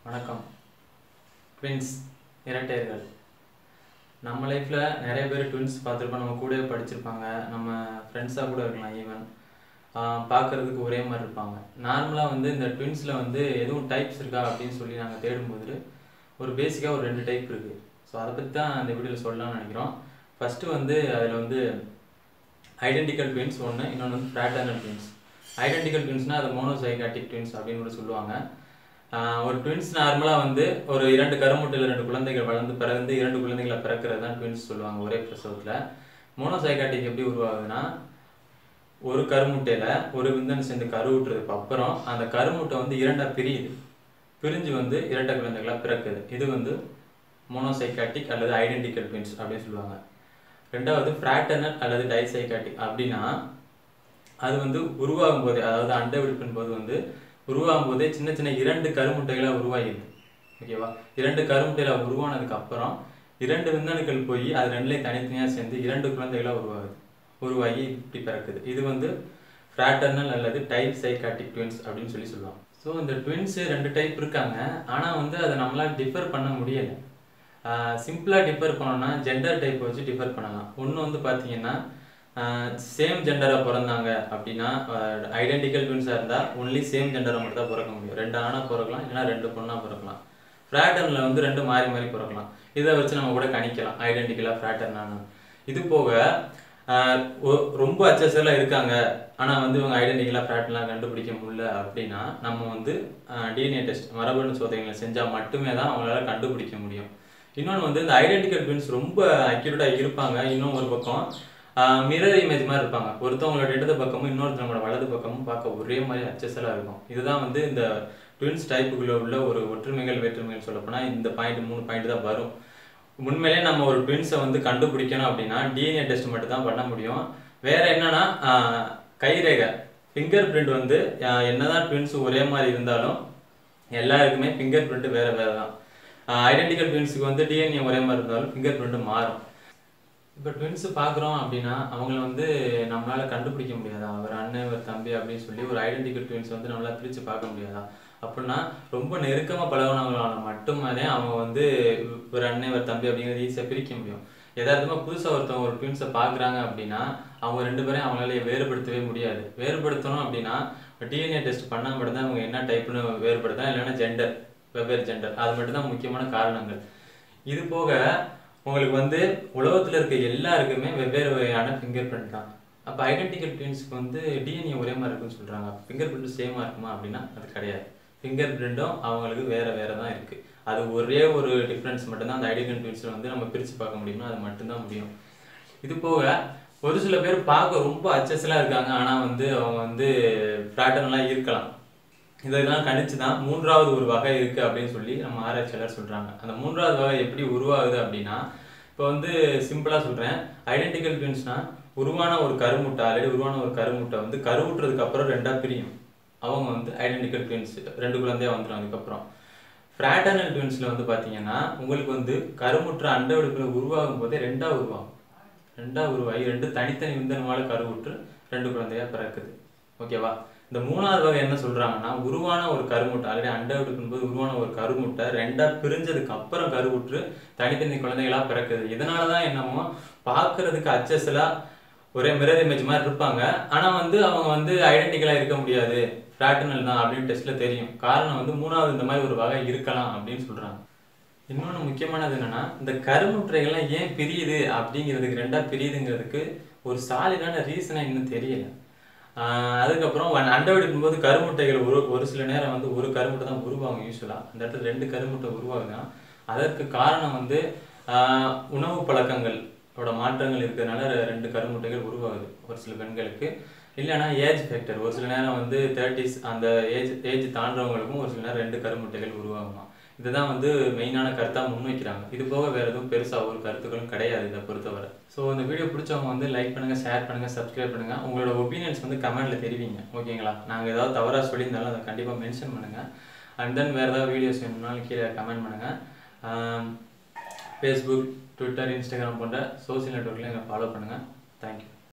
வணக்கம் ட்வின்ஸ் இரட்டையர்கள் நம்ம லைஃப்பில் நிறைய பேர் ட்வின்ஸ் பார்த்துருப்போம் நம்ம கூடவே படிச்சிருப்பாங்க நம்ம ஃப்ரெண்ட்ஸாக கூட இருக்கலாம் ஈவன் பார்க்குறதுக்கு ஒரே மாதிரி இருப்பாங்க நார்மலாக வந்து இந்த ட்வின்ஸில் வந்து எதுவும் டைப்ஸ் இருக்கா அப்படின்னு சொல்லி நாங்கள் தேடும்போது ஒரு பேசிக்காக ஒரு ரெண்டு டைப் இருக்குது ஸோ அதை பற்றி தான் இந்த வீடியோவில் சொல்லலாம்னு நினைக்கிறோம் ஃபஸ்ட்டு வந்து அதில் வந்து ஐடென்டிக்கல் ட்வின்ஸ் ஒன்று இன்னொன்று வந்து ஃப்ராட்டர்னல் ட்வின்ஸ் ஐடென்டிக்கல் ட்வின்ஸ்னால் அது மோனோசைகாட்டிக் ட்வின்ஸ் அப்படின்னு கூட சொல்லுவாங்க ஆஹ் ஒரு ட்வின்ஸ் நார்மலாக வந்து ஒரு இரண்டு கருமுட்டையில் ரெண்டு குழந்தைகள் வளர்ந்து பிறந்து இரண்டு குழந்தைகளை பிறக்கிறது தான் ட்வின்ஸ் சொல்லுவாங்க ஒரே பிரசவத்தில் மோனோசைகாட்டிக் எப்படி உருவாகுதுன்னா ஒரு கருமுட்டையில் ஒரு விந்தன் சேர்ந்து கருவுட்டுறதுக்கு அப்புறம் அந்த கருமுட்டை வந்து இரண்டாக பிரியுது பிரிஞ்சு வந்து இரட்டை குழந்தைகளாக பிறக்குது இது வந்து மோனோசைகாட்டிக் அல்லது ஐடென்டிக்கல் ட்வின்ஸ் அப்படின்னு சொல்லுவாங்க ரெண்டாவது ஃப்ராட்டர்னல் அல்லது டைசைகாட்டிக் அப்படின்னா அது வந்து உருவாகும் போதே அதாவது அண்டை வெடிப்பின் போது வந்து உருவாகும் போதே சின்ன சின்ன இரண்டு கருமுட்டைகளாக உருவாகிடுது ஓகேவா இரண்டு கருமுட்டையில உருவானதுக்கு அப்புறம் இரண்டு விந்தணுக்கள் போய் அது ரெண்டுலேயும் தனித்தனியாக சேர்ந்து இரண்டு குழந்தைகளாக உருவாகுது உருவாகி இப்படி பிறக்குது இது வந்து ஃப்ராட்டர்னல் அல்லது டைப் சைக்காட்டிக் ட்வின்ஸ் அப்படின்னு சொல்லி சொல்லுவாங்க ஸோ இந்த ட்வின்ஸு ரெண்டு டைப் இருக்காங்க ஆனால் வந்து அதை நம்மளால் டிஃபர் பண்ண முடியலை சிம்பிளாக டிஃபர் பண்ணோம்னா ஜெண்டர் டைப் வச்சு டிஃபர் பண்ணலாம் ஒன்று வந்து பார்த்தீங்கன்னா சேம் ஜெண்டராக பிறந்தாங்க அப்படின்னா ஐடென்டிக்கல் ட்வின்ஸாக இருந்தால் ஒன்லி சேம் ஜெண்டரை மட்டும் தான் பிறக்க முடியும் ரெண்டு ஆணாக பிறக்கலாம் இல்லைன்னா ரெண்டு பொண்ணாக பிறக்கலாம் ஃப்ராட்டர்னில் வந்து ரெண்டு மாறி மாறி பிறக்கலாம் இதை வச்சு நம்ம கூட கணிக்கலாம் ஐடென்டிக்கலாக ஃப்ராட்டர்னானு இது போக ஆஹ் ஒ- ரொம்ப அச்சஸெல்லாம் இருக்காங்க ஆனால் வந்து இவங்க ஐடென்டிக்கலாக ஃப்ராட்லாம் கண்டுபிடிக்க முடியல அப்படின்னா நம்ம வந்து டிஎன்ஏ டெஸ்ட் மரபணு சோதனைகளை செஞ்சால் மட்டுமே தான் அவங்களால கண்டுபிடிக்க முடியும் இன்னொன்று வந்து இந்த ஐடென்டிக்கல் ட்வின்ஸ் ரொம்ப அக்யூரேட்டாக இருப்பாங்க இன்னும் ஒரு பக்கம் மிரர் இமேஜ் மாதிரி இருப்பாங்க ஒருத்தவங்களோட இடது பக்கமும் இன்னொருத்தவங்களோட வலது பக்கமும் பார்க்க ஒரே மாதிரி அச்சஸலாக இருக்கும் இதுதான் வந்து இந்த ட்வின்ஸ் டைப்புக்குள்ள உள்ள ஒரு ஒற்றுமைகள் வேற்றுமைகள் சொல்லப்போனால் இந்த பாயிண்ட் மூணு பாயிண்ட் தான் வரும் உண்மையிலே நம்ம ஒரு ட்வின்ஸை வந்து கண்டுபிடிக்கணும் அப்படின்னா டிஎன்ஏ டெஸ்ட் மட்டும் தான் பண்ண முடியும் வேற என்னன்னா ஆஹ், கைரேகை ஃபிங்கர் பிரிண்ட் வந்து ஆஹ், என்னதான் ட்வின்ஸ் ஒரே மாதிரி இருந்தாலும் எல்லாருக்குமே ஃபிங்கர் பிரிண்ட் வேற வேற தான் ஐடென்டிக்கல் ட்வின்ஸுக்கு வந்து டிஎன்ஏ ஒரே மாதிரி இருந்தாலும் ஃபிங்கர் பிரிண்ட் மாறும் இப்போ ட்வின்ஸ் பார்க்குறோம் அப்படின்னா அவங்கள வந்து நம்மளால கண்டுபிடிக்க முடியாதா அவர் அண்ணன் இவர் தம்பி அப்படின்னு சொல்லி ஒரு ஐடென்டிக்கல் ட்வின்ஸ் வந்து நம்மளால பிரித்து பார்க்க முடியாதா அப்படின்னா ரொம்ப நெருக்கமாக பழகினவங்களால மட்டுமே அவங்க வந்து ஒரு அண்ணன் இவர் தம்பி அப்படிங்கிறது ஈஸியாக பிரிக்க முடியும் யதார்த்தமாக புதுசாக ஒருத்தவங்க ஒரு ட்வின்ஸை பார்க்குறாங்க அப்படின்னா அவங்க ரெண்டு பேரையும் அவங்களால வேறுபடுத்தவே முடியாது வேறுபடுத்தணும் அப்படின்னா டிஎன்ஏ டெஸ்ட் பண்ணால் மட்டும்தான் அவங்க என்ன டைப்னு வேறுபடுத்தலாம் இல்லைன்னா ஜெண்டர் வெவ்வேறு ஜெண்டர் அது மட்டும்தான் முக்கியமான காரணங்கள் இது போக உங்களுக்கு வந்து உலகத்தில் இருக்க எல்லாருக்குமே வெவ்வேறு வகையான ஃபிங்கர் பிரிண்ட் தான் அப்போ ஐடென்டிக்கல் ட்வின்ஸ்க்கு வந்து டிஎன்ஏ ஒரே மாதிரி இருக்குன்னு சொல்கிறாங்க ஃபிங்கர் பிரிண்ட்டும் சேமாக இருக்குமா அப்படின்னா அது கிடையாது ஃபிங்கர் பிரிண்ட்டும் அவங்களுக்கு வேறு வேறு தான் இருக்குது அது ஒரே ஒரு டிஃப்ரென்ஸ் மட்டும்தான் அந்த ஐடென்டிக்கல் ட்வின்ஸில் வந்து நம்ம பிரித்து பார்க்க முடியும்னா அது மட்டும்தான் முடியும் இது போக ஒரு சில பேர் பார்க்க ரொம்ப அச்சஸ்லாம் இருக்காங்க ஆனால் வந்து அவங்க வந்து ஃப்ராட்டர்லாம் இருக்கலாம் இதெல்லாம் கணிச்சு தான் மூன்றாவது ஒரு வகை இருக்குது அப்படின்னு சொல்லி நம்ம ஆராய்ச்சியாளர் சொல்கிறாங்க அந்த மூன்றாவது வகை எப்படி உருவாகுது அப்படின்னா இப்போ வந்து சிம்பிளாக சொல்கிறேன் ஐடென்டிக்கல் ட்வின்ஸ்னால் உருவான ஒரு கருமுட்டை ஆல்ரெடி உருவான ஒரு கருமுட்டை வந்து கருவுற்றதுக்கு அப்புறம் ரெண்டாக பிரியும் அவங்க வந்து ஐடென்டிக்கல் ட்வின்ஸ் ரெண்டு குழந்தையா வந்துடும் அதுக்கப்புறம் ஃப்ராட்டர்னல் ட்வின்ஸில் வந்து பார்த்தீங்கன்னா உங்களுக்கு வந்து கருமுற்ற அண்டவெடுப்பில் உருவாகும் போதே ரெண்டாக உருவாகும் ரெண்டா உருவாகி ரெண்டு தனித்தனி விந்தணுவால கருவுற்று ரெண்டு குழந்தையா பிறக்குது ஓகேவா இந்த மூணாவது வகை என்ன சொல்றாங்கன்னா உருவான ஒரு கருமுட்டை ஆல்ரெடி அண்டை போது உருவான ஒரு கருமுட்டை ரெண்டா பிரிஞ்சதுக்கு அப்புறம் கருவுற்று தனித்தனி குழந்தைகளா பிறக்குது இதனாலதான் என்னமோ பார்க்கிறதுக்கு அச்சஸ்லா ஒரே மிரர் இமேஜ் மாதிரி இருப்பாங்க ஆனா வந்து அவங்க வந்து ஐடென்டிக்கலா இருக்க முடியாது ஃப்ராட்டனல் தான் அப்படின்னு டெஸ்ட்ல தெரியும் காரணம் வந்து மூணாவது இந்த மாதிரி ஒரு வகை இருக்கலாம் அப்படின்னு சொல்றாங்க இன்னொன்று முக்கியமானது என்னன்னா இந்த கருமுற்றைகள்லாம் ஏன் பிரியுது அப்படிங்கிறதுக்கு ரெண்டா பிரியுதுங்கிறதுக்கு ஒரு சாலிடான ரீசனா இன்னும் தெரியல ஆஹ் அதுக்கப்புறம் வன்- அண்டை வெடிக்கும் போது கருமுட்டைகள் ஒரு ஒரு சில நேரம் வந்து ஒரு கருமுட்டை தான் உருவாகும் யூஸ்வலாக அந்த இடத்துல ரெண்டு கருமுட்டை உருவாகுதுன்னா அதற்கு காரணம் வந்து ஆஹ் உணவு பழக்கங்களோட மாற்றங்கள் இருக்கிறதுனால ரெ- ரெண்டு கருமுட்டைகள் உருவாகுது ஒரு சில பெண்களுக்கு இல்லைன்னா ஏஜ் ஃபேக்டர் ஒரு சில நேரம் வந்து தேர்ட்டிஸ் அந்த ஏஜ் ஏஜ் தாண்டவங்களுக்கும் ஒரு சில நேரம் ரெண்டு கருமுட்டைகள் உருவாகுமா இதுதான் வந்து மெயினான கருத்தாக முன்வைக்கிறாங்க இது போக வேற எதுவும் பெருசாக ஒரு கருத்துக்களும் கிடையாது இதை பொறுத்தவரை ஸோ இந்த வீடியோ பிடிச்சவங்க வந்து லைக் பண்ணுங்க ஷேர் பண்ணுங்க சப்ஸ்கிரைப் பண்ணுங்க உங்களோட ஒப்பீனியன்ஸ் வந்து கமெண்ட்ல தெரிவிங்க ஓகேங்களா நாங்கள் ஏதாவது தவறாக சொல்லியிருந்தாலும் அதை கண்டிப்பாக மென்ஷன் பண்ணுங்க அண்ட் தென் வேறு ஏதாவது வீடியோஸ் வேணும்னாலும் கீழே கமெண்ட் பண்ணுங்க ஃபேஸ்புக் ட்விட்டர் இன்ஸ்டாகிராம் போன்ற சோஷியல் நெட்ஒர்க்கில் எங்களை ஃபாலோ பண்ணுங்க தேங்க்யூ